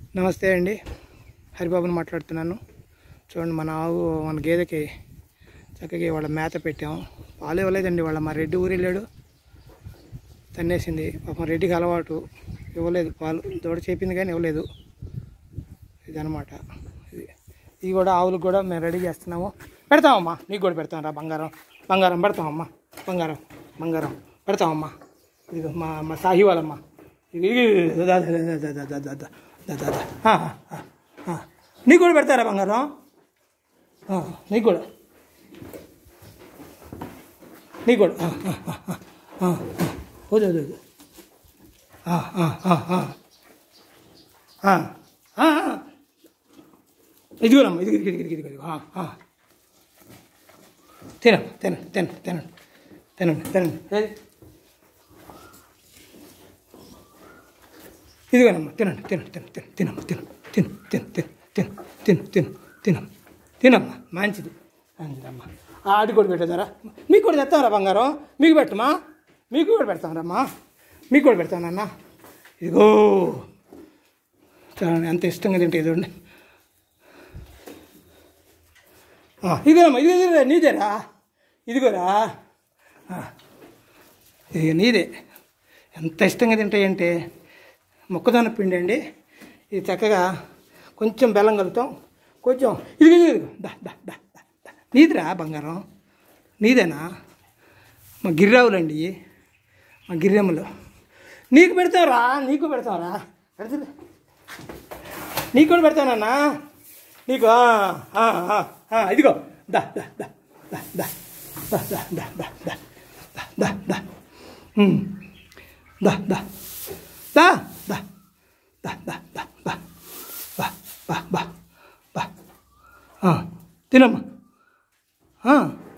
నమస్తే అండి హరిబాబుని మాట్లాడుతున్నాను చూడండి మన ఆవు మన గేదెకి చక్కగా వాళ్ళ మేత పెట్టాము పాలు ఇవ్వలేదండి వాళ్ళ మా రెడ్డి ఊరు వెళ్ళాడు తన్నేసింది పాపం రెడ్డికి అలవాటు ఇవ్వలేదు పాలు దూడ చేపింది కానీ ఇవ్వలేదు ఇదనమాట ఇది ఇది కూడా ఆవులకు కూడా మేము రెడీ చేస్తున్నాము పెడతామమ్మా నీకు కూడా పెడతాం రా బంగారం బంగారం పెడతామమ్మా బంగారం బంగారం పెడతామమ్మా ఇది మా మా సాహి వాళ్ళమ్మ ఇది ఇది దా, దా, దా, దా, దా, దా, దా, దా, దా, దా, దా. ఆ, ఆ, ఆ. నీకు కూడా పెడతారా బంగారం ఆ, నీకు కూడా నీకు కూడా ఆ, ఆ, ఆ, ఆ, ఆ, ఆ. వద్దు వద్దు వద్దు ఆ, ఆ, ఆ, ఆ. ఆ, ఆ, ఆ. ఇదిగోనమ్మా ఇది ఇది ఇది ఇది ఇది ఆ, ఆ. తినండి తినండి తినండి తినండి తినండి తినండి ఏది? ఇదిగోనమ్మా తినండి తినండి తినండి తినండి తినమ్మా తిను తిను తిను తిను తిను తిను తిను తిను తినమ్మా మంచిది మంచిదమ్మా ఆడి కూడా పెట్టేదారా మీకు కూడా తెస్తాంరా బంగారం మీకు పెట్టమా మీకు కూడా పెడతాంరమ్మా మీకు కూడా పెడతానన్నా ఇదిగో చాలా ఎంత ఇష్టంగా తింటే చూడండి ఆ, ఇదిగోనమ్మా ఇది ఇది నీదేరా ఇదిగోరా ఆ, ఇది నీదే ఎంత ఇష్టంగా తింటాయంటే మొక్కజొన్న పిండి అండి ఇది చక్కగా కొంచెం బెల్లం కలుపుతాం కొంచెం ఇది ఇది ఇది దా దా దా దా, దా. నీదిరా బంగారం నీదేనా మా గిర్రావులండి ఇవి. మా గిర్రెమ్మలు నీకు పెడతావురా నీకు పెడతావురా పెడతా నీకు కూడా పెడతానన్నా నీకు ఆ, ఆ, ఆ, ఆ, ఇదిగో దా దా దా దా దా దా దా దా దా దా దా దా దా ఉమ్. దా దా దా దా దా దా దా బా బా బా బా బా ఆ, తినమ్మా ఆ.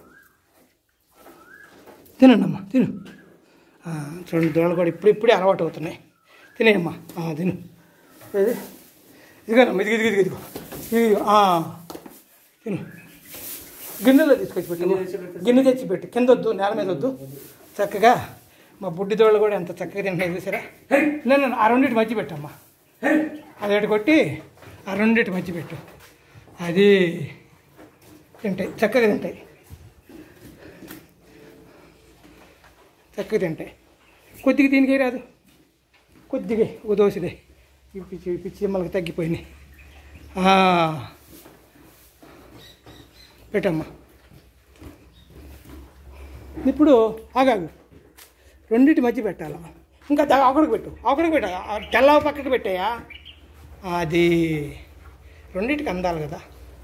తినండమ్మా తిను ఆ, చూడండి దోళ కూడా ఇప్పుడు ఇప్పుడే అలవాటు అవుతున్నాయి తినేయమ్మా ఆ, తిను ఏది ఇదిగోనమ్మా ఇదిగో ఇదిగో ఇదిగో ఇదిగో ఆ, తిను గిన్నెలో తీసుకొచ్చి పెట్టు గిన్నె తెచ్చి పెట్టు కింద వద్దు నేల మీద వద్దు చక్కగా మా బుడ్డి దోళ్ళు కూడా ఎంత చక్కగా తింటున్నాయి చూసారా నేను ఆ రెండింటి మధ్య పెట్టమ్మా అది ఒకటి కొట్టి ఆ రెండింటి మధ్య పెట్టు అది తింటాయి చక్కగా తింటాయి చక్కగా తింటాయి కొద్దిగా దీనికి రాదు కొద్దిగా ఓ దోశదే ఈ పిచ్చి ఈ పిచ్చి మనకు తగ్గిపోయినాయి ఆ. పెట్టమ్మా ఇప్పుడు ఆగాగు రెండింటి మధ్య పెట్టాలి ఇంకా దా- అక్కడికి పెట్టు అక్కడికి పెట్టు ఆ తెల్ల పక్కకి పెట్టాయా అది రెండింటికి అందాలి కదా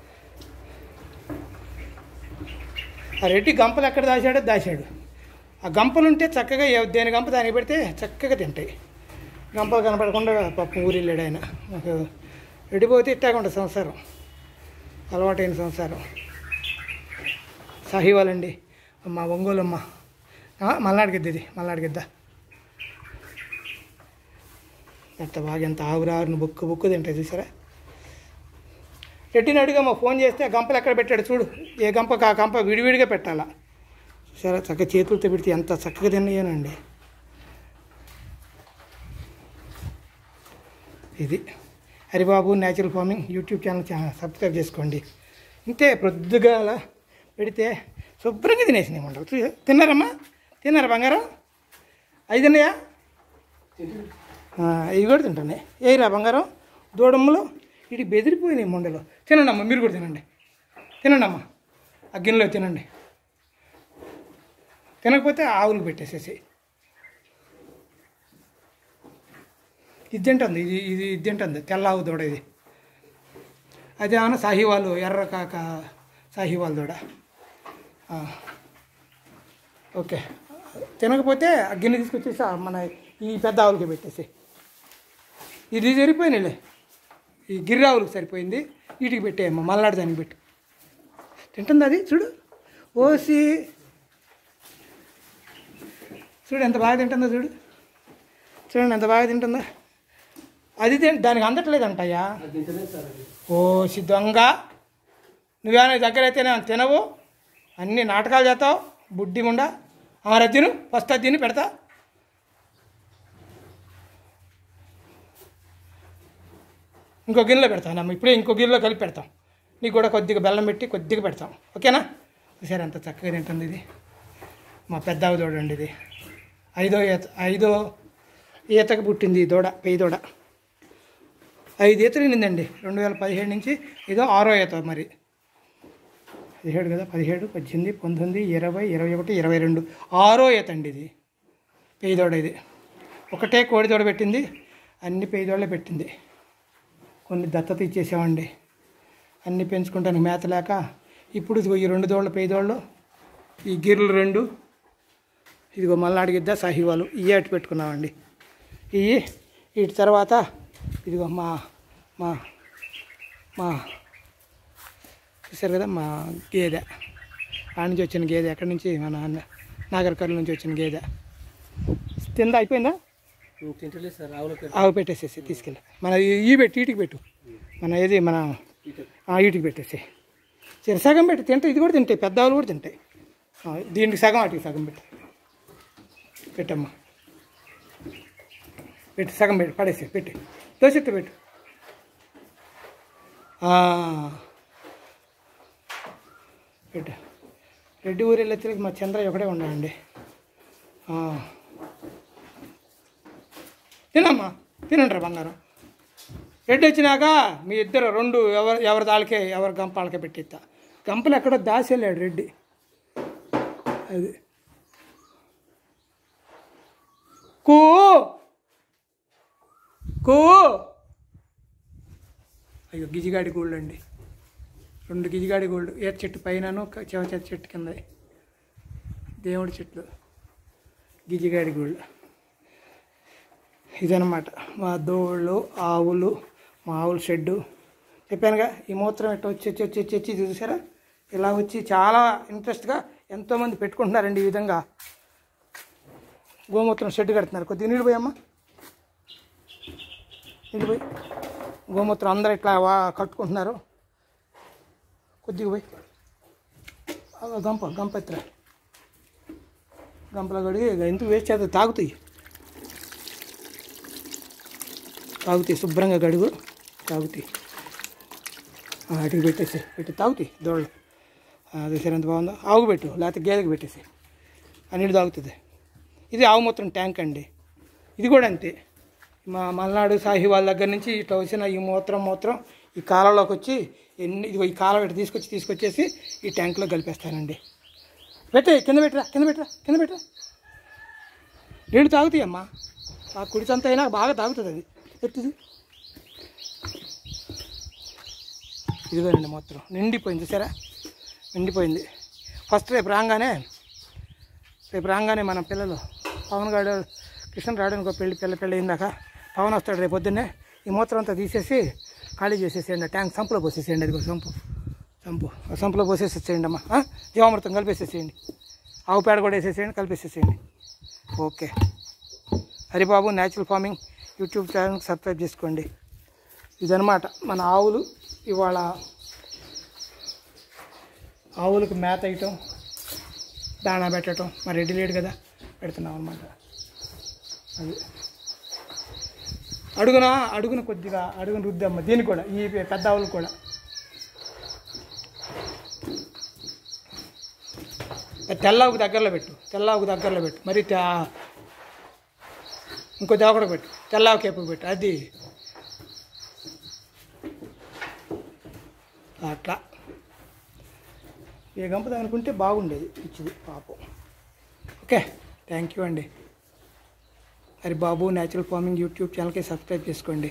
ఆ రెడ్డి గంపలు ఎక్కడ దాచాడో దాచాడు ఆ గంపలు ఉంటే చక్కగా ఏ- దేని గంప దానికి పెడితే చక్కగా తింటాయి గంపలు కనపడకుండా పాపం ఊరిల్లాడు ఆయన మాకు రెడ్డిపోతే ఇట్టాకుండా సంసారం అలవాటైన సంసారం సాహివాలండి మా ఒంగోలమ్మ మల్నాడిగిద్ద ఇది మల్నాడిగిద్ద ఎంత బాగా ఎంత ఆవురారును బుక్కు బుక్కు తింటాయి చూసారా రెడ్డిని అడిగామా ఫోన్ చేస్తే ఆ గంపలు ఎక్కడ పెట్టాడు చూడు ఏ గంపకు ఆ గంప విడివిడిగా పెట్టాలా చూసారా చక్కగా చేతులతో పెడితే ఎంత చక్కగా తిన్నాయోనండి ఇది Haribabu natural farming YouTube channel చా- సబ్స్క్రైబ్ చేసుకోండి ఇంతే ప్రొద్దుగాల పెడితే శుభ్రంగా తినేసినాయి ఉండవు చూ- తిన్నారమ్మా తిన్నారా బంగారం అవి తిన్నాయా ఆ, ఇవి కూడా తింటున్నాయి ఏరా బంగారం దూడమ్మలు ఇటు బెదిరిపోయినాయి ముండలు తినండి అమ్మా మీరు కూడా తినండి తినండి అమ్మా ఆ గిన్నెలో తినండి తినకపోతే ఆవులు పెట్టేసేసి ఇది తింటుంది ఇది ఇది ఇది తింటుంది తెల్ల ఆవు దూడ ఇది అదే ఏమన్నా సాహివాలు ఎర్ర కాక సాహివాల్ దూడ ఆ. ఓకే తినకపోతే ఆ గిన్నె తీసుకొచ్చేసి ఆ మన ఈ పెద్ద ఆవులకి పెట్టేసి ఇది సరిపోయినాయిలే ఈ గిర్ర ఆవులకు సరిపోయింది వీటికి పెట్టేయమ్మ మల్నాడు దానికి పెట్టు తింటుంది అది చూడు ఓసి చూడు ఎంత బాగా తింటుందో చూడు చూడండి ఎంత బాగా తింటుందో అది తిన్ దానికి అందట్లేదంటయ్యా ఓ దొంగ నువ్వేమైనా దగ్గర అయితే నేను తినవు అన్ని నాటకాలు చేస్తావు బుడ్డి ముండా అమర తిను ఫస్ట్ అది తిని పెడతా ఇంకో గిన్నెలో పెడతాం ఇప్పుడే ఇంకో గిన్నెలో కలిపి పెడతాం నీకు కూడా కొద్దిగా బెల్లం పెట్టి కొద్దిగా పెడతాం ఓకేనా సరే అంత చక్కగా తింటుంది ఇది మా పెద్ద ఆవు దూడ అండి ఇది ఐదో ఈత ఐదో ఈతకు పుట్టింది ఈ దూడ పెయ్యి దూడ ఐదు ఈతలు నిందండి రెండు వేల పదిహేడు నుంచి ఇదో ఆరో ఈత మరి పదిహేడు కదా పదిహేడు పద్దెనిమిది పంతొమ్మిది ఇరవై ఇరవై ఒకటి ఇరవై రెండు ఆరో ఈత అండి ఇది పెయ్యదోడ ఇది ఒకటే కోడిదోడ పెట్టింది అన్ని పెయ్యదోడలే పెట్టింది కొన్ని దత్తత ఇచ్చేసామండి అన్ని పెంచుకుంటాను మేత లేక ఇప్పుడు ఇదిగో ఈ రెండు దోళ్ళ పెయ్యదోళ్ళు ఈ గిర్రెలు రెండు ఇదిగో మల్నాడు గిద్ద సాహివాలు ఇవి అటు పెట్టుకున్నామండి ఇవి వీటి తర్వాత ఇదిగో మా మా మా చూసారు కదా మా గేదె ఆ నుంచి వచ్చిన గేదె ఎక్కడి నుంచి మన నాగర్కర్ల నుంచి వచ్చిన గేదె తిందా అయిపోయిందా తింటలేదు సార్ ఆవులకి ఆవు పెట్టేసేసి తీసుకెళ్ళి మన ఈ- ఈ పెట్టి ఈటికి పెట్టు మన ఏది మన ఆ, ఈటికి పెట్టేసి సరే సగం పెట్టి తింటే ఇది కూడా తింటాయి పెద్ద ఆవులు కూడా తింటాయి ఆ, దీనికి సగం వాటికి సగం పెట్టు పెట్టమ్మా పెట్టి సగం పెట్టి పడేసి పెట్టి దోశెత్తి పెట్టు ఆ. పెట్టు రెడ్డి ఊరు వెళ్ళేసరికి మా చంద్ర ఒకడే ఉండండి తినమ్మా తినండి బంగారం రెడ్డి వచ్చినాక మీ ఇద్దరు రెండు ఎవరు ఎవరి దాళ్ళకే ఎవరి గంపాలకే పెట్టిస్తా గంపలు ఎక్కడో దాసేలేడు రెడ్డి అది కూ కూ అయ్యో గిజిగాడి గోల్డ్ అండి రెండు గిజిగాడి గోల్డ్ ఏ చెట్టు పైనను చెవ చెట్టు కింద దేవుడి చెట్లు గిజిగాడి గోల్డ్ ఇదనమాట మా దోళ్ళు ఆవులు మా ఆవుల షెడ్డు చెప్పానుగా ఈ మూత్రం ఎట్ట వచ్చి వచ్చి వచ్చి వచ్చి వచ్చి ఇది చూసారా ఇలా వచ్చి చాలా ఇంట్రెస్ట్గా ఎంతోమంది పెట్టుకుంటున్నారండి ఈ విధంగా గోమూత్రం షెడ్ కడుతున్నారు కొద్దిగా నీళ్ళు పోయమ్మా నీళ్ళు పోయి గోమూత్రం అందరూ ఇట్లా వా కట్టుకుంటున్నారు కొద్దిగా పోయి ఆ గంప గంప ఎత్తురా గంపలో కడిగి ఎందుకు వేస్ట్ చేస్తే తాగుతాయి తాగుతాయి శుభ్రంగా గడుగు తాగుతాయి ఆ, అటుకు పెట్టేసి పెట్టి తాగుతాయి దోళ్ళు అది సరే ఎంత బాగుందో ఆవుకు పెట్టు లేకపోతే గేదెకి పెట్టేసి ఆ నీళ్ళు తాగుతుంది ఇది ఆవు మూత్రం ట్యాంక్ అండి ఇది కూడా అంతే మా మల్నాడు సాహి వాళ్ళ దగ్గర నుంచి ఇట్లా వచ్చిన ఈ మూత్రం మూత్రం ఈ కాలంలోకి వచ్చి ఎన్ని ఇదిగో ఈ కాలం ఇటు తీసుకొచ్చి తీసుకొచ్చేసి ఈ ట్యాంక్లో కలిపేస్తానండి పెట్టే కింద పెట్టరా కింద పెట్టరా కింద పెట్టరా నీళ్ళు తాగుతాయి అమ్మా ఆ కుడిచంత అయినా బాగా తాగుతుంది అది ఎత్తుది ఇదిగోనండి మొత్తం నిండిపోయింది చూసారా నిండిపోయింది ఫస్ట్ రేపు రాగానే రేపు రాగానే మన పిల్లలు పవన్ గారు కృష్ణ రావడానికి పెళ్ళి పిల్ల పెళ్ళి అయిందాక పవన్ వస్తాడు రేపు పొద్దున్నే ఈ మూత్రం అంతా తీసేసి ఖాళీ చేసేసేయండి ట్యాంక్ సంపులో పోసేసేయండి అది సంపు సంపు ఆ సంపులో పోసేసేసేయండి అమ్మా ఆ? జీవామృతం కలిపేసేసేయండి ఆవు పేడ కూడా వేసేసేయండి కలిపేసేసేయండి okay Haribabu natural farming YouTube channel subscribe చేసుకోండి ఇదనమాట మన ఆవులు ఇవాళ ఆవులకు మేత వేయటం దాణా పెట్టడం మరి రెడీ లేడు కదా పెడుతున్నాం అనమాట అది అడుగున అడుగున కొద్దిగా అడుగున రుద్దమ్మ దీనికి కూడా ఈ పెద్ద ఆవులు కూడా తెల్లావుకు దగ్గరలో పెట్టు తెల్లావుకు దగ్గరలో పెట్టు మరి తే- ఇంకో దేవకడ పెట్టు తెల్లావు కేపుకు పెట్టు అది అట్లా ఏ గంప అనుకుంటే బాగుండేది ఇచ్చింది పాపం ఓకే థ్యాంక్ యూ అండి మరి బాబు న్యాచురల్ ఫార్మింగ్ యూట్యూబ్ ఛానల్కి సబ్స్క్రైబ్ చేసుకోండి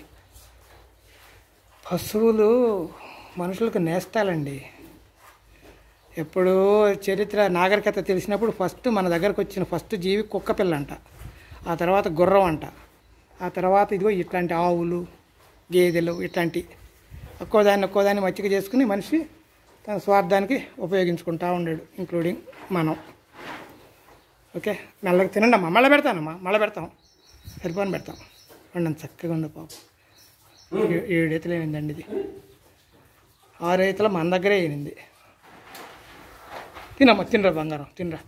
పశువులు మనుషులకు నేస్తాలండి ఎప్పుడూ చరిత్ర నాగరికత తెలిసినప్పుడు ఫస్ట్ మన దగ్గరకు వచ్చిన ఫస్ట్ జీవి కుక్క పిల్ల అంట ఆ తర్వాత గుర్రం అంట ఆ తర్వాత ఇదిగో ఇట్లాంటి ఆవులు గేదెలు ఇట్లాంటి ఒక్కోదాన్ని ఒక్కోదాన్ని మచ్చిక చేసుకుని మనిషి తన స్వార్థానికి ఉపయోగించుకుంటా ఉన్నాడు ఇంక్లూడింగ్ మనం ఓకే మెల్లగా తినండి అమ్మా మళ్ళీ పెడతానమ్మా మళ్ళీ పెడతాం సరిపోని పెడతాం ఉండండి చక్కగా ఉంది పాపం ఏ- ఏడు ఈతలు అయినందండి ఇది ఆరు ఈతలు మన దగ్గరే అయినంది తినమ్మా తినరా బంగారం తినరా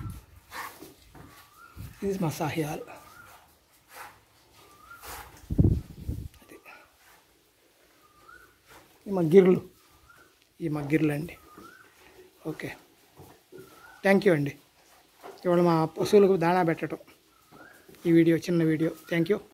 ఇది మా సాహియాల్ అది ఈ మా గిర్లు ఈ మా గిర్లు అండి ఓకే థ్యాంక్ యూ అండి ఇవాళ మా పశువులకు దాణా పెట్టడం ఈ వీడియో చిన్న వీడియో థ్యాంక్ యూ